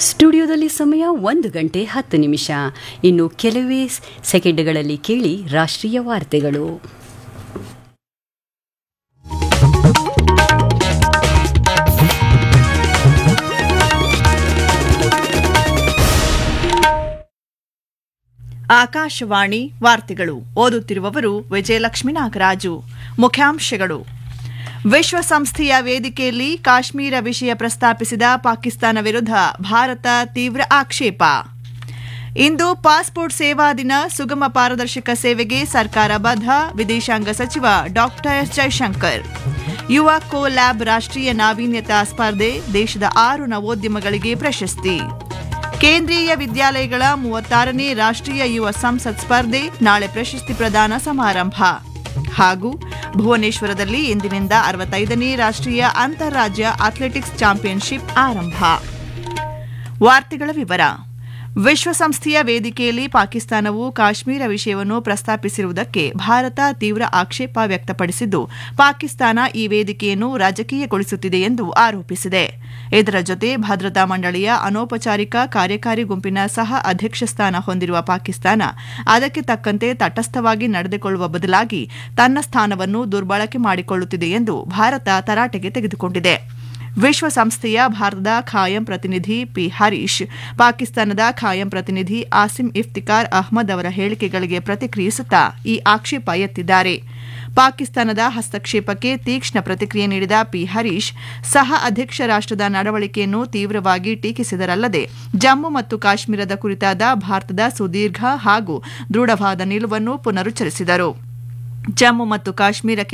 ಸ್ಟುಡಿಯೋದಲ್ಲಿ ಸಮಯ ಒಂದು ಗಂಟೆ ಹತ್ತು ನಿಮಿಷ ಇನ್ನು ಕೆಲವೇ ಸೆಕೆಂಡ್ಗಳಲ್ಲಿ ಕೇಳಿ ರಾಷ್ಟ್ರೀಯ ವಾರ್ತೆಗಳು ಆಕಾಶವಾಣಿ ವಾರ್ತೆಗಳು ಓದುತ್ತಿರುವವರು ವಿಜಯಲಕ್ಷ್ಮಿ ನಾಗರಾಜು ಮುಖ್ಯಾಂಶಗಳು ವಿಶ್ವಸಂಸ್ಥೆಯ ವೇದಿಕೆಯಲ್ಲಿ ಕಾಶ್ಮೀರ ವಿಷಯ ಪ್ರಸ್ತಾಪಿಸಿದ ಪಾಕಿಸ್ತಾನ ವಿರುದ್ಧ ಭಾರತ ತೀವ್ರ ಆಕ್ಷೇಪ ಇಂದು ಪಾಸ್ಪೋರ್ಟ್ ಸೇವಾ ದಿನ ಸುಗಮ ಪಾರದರ್ಶಕ ಸೇವೆಗೆ ಸರ್ಕಾರ ಬದ್ಧ ವಿದೇಶಾಂಗ ಸಚಿವ ಡಾ ಎಸ್ ಜೈಶಂಕರ್ ಯುವ ಕೋ ಲ್ಯಾಬ್ ರಾಷ್ಟ್ರೀಯ ನಾವೀನ್ಯತಾ ಸ್ಪರ್ಧೆ ದೇಶದ ಆರು ನವೋದ್ಯಮಗಳಿಗೆ ಪ್ರಶಸ್ತಿ ಕೇಂದ್ರೀಯ ವಿದ್ಯಾಲಯಗಳ ಮೂವತ್ತಾರನೇ ರಾಷ್ಟ್ರೀಯ ಯುವ ಸಂಸತ್ ಸ್ಪರ್ಧೆ ನಾಳೆ ಪ್ರಶಸ್ತಿ ಪ್ರದಾನ ಸಮಾರಂಭ ಹಾಗೂ ಭುವನೇಶ್ವರದಲ್ಲಿ ಇಂದಿನಿಂದ ಅರವತ್ತೈದನೇ ರಾಷ್ಟ್ರೀಯ ಅಂತಾರಾಜ್ಯ ಅಥ್ಲೆಟಿಕ್ಸ್ ಚಾಂಪಿಯನ್ಶಿಪ್ ಆರಂಭ ವಾರ್ತೆಗಳ ವಿವರ ವಿಶ್ವಸಂಸ್ಥೆಯ ವೇದಿಕೆಯಲ್ಲಿ ಪಾಕಿಸ್ತಾನವು ಕಾಶ್ಮೀರ ವಿಷಯವನ್ನು ಪ್ರಸ್ತಾಪಿಸಿರುವುದಕ್ಕೆ ಭಾರತ ತೀವ್ರ ಆಕ್ಷೇಪ ವ್ಯಕ್ತಪಡಿಸಿದ್ದು ಪಾಕಿಸ್ತಾನ ಈ ವೇದಿಕೆಯನ್ನು ರಾಜಕೀಯಗೊಳಿಸುತ್ತಿದೆ ಎಂದು ಆರೋಪಿಸಿದೆ ಇದರ ಜೊತೆ ಭದ್ರತಾ ಮಂಡಳಿಯ ಅನೌಪಚಾರಿಕ ಕಾರ್ಯಕಾರಿ ಗುಂಪಿನ ಸಹ ಅಧ್ಯಕ್ಷ ಸ್ಥಾನ ಹೊಂದಿರುವ ಪಾಕಿಸ್ತಾನ ಅದಕ್ಕೆ ತಕ್ಕಂತೆ ತಟಸ್ಥವಾಗಿ ನಡೆದುಕೊಳ್ಳುವ ಬದಲಾಗಿ ತನ್ನ ಸ್ಥಾನವನ್ನು ದುರ್ಬಳಕೆ ಮಾಡಿಕೊಳ್ಳುತ್ತಿದೆ ಎಂದು ಭಾರತ ತರಾಟೆಗೆ ತೆಗೆದುಕೊಂಡಿದೆ ವಿಶ್ವಸಂಸ್ಥೆಯ ಭಾರತದ ಖಾಯಂ ಪ್ರತಿನಿಧಿ ಪಿ ಹರೀಶ್ ಪಾಕಿಸ್ತಾನದ ಖಾಯಂ ಪ್ರತಿನಿಧಿ ಆಸಿಮ್ ಇಫ್ತಿಕಾರ್ ಅಹ್ಮದ್ ಅವರ ಹೇಳಿಕೆಗಳಿಗೆ ಪ್ರತಿಕ್ರಿಯಿಸುತ್ತಾ ಈ ಆಕ್ಷೇಪ ಎತ್ತಿದ್ದಾರೆ ಪಾಕಿಸ್ತಾನದ ಹಸ್ತಕ್ಷೇಪಕ್ಕೆ ತೀಕ್ಷ್ಣ ಪ್ರತಿಕ್ರಿಯೆ ನೀಡಿದ ಪಿ ಹರೀಶ್ ಸಹ ಅಧ್ಯಕ್ಷ ರಾಷ್ಟದ ನಡವಳಿಕೆಯನ್ನು ತೀವ್ರವಾಗಿ ಟೀಕಿಸಿದರಲ್ಲದೆ ಜಮ್ಮು ಮತ್ತು ಕಾಶ್ಮೀರದ ಕುರಿತಾದ ಭಾರತದ ಸುದೀರ್ಘ ಹಾಗೂ ದೃಢವಾದ ನಿಲುವನ್ನು ಪುನರುಚ್ಚರಿಸಿದರು ಜಮ್ಮು ಮತ್ತು ಕಾಶ್ಮೀರಕ್ಕೆ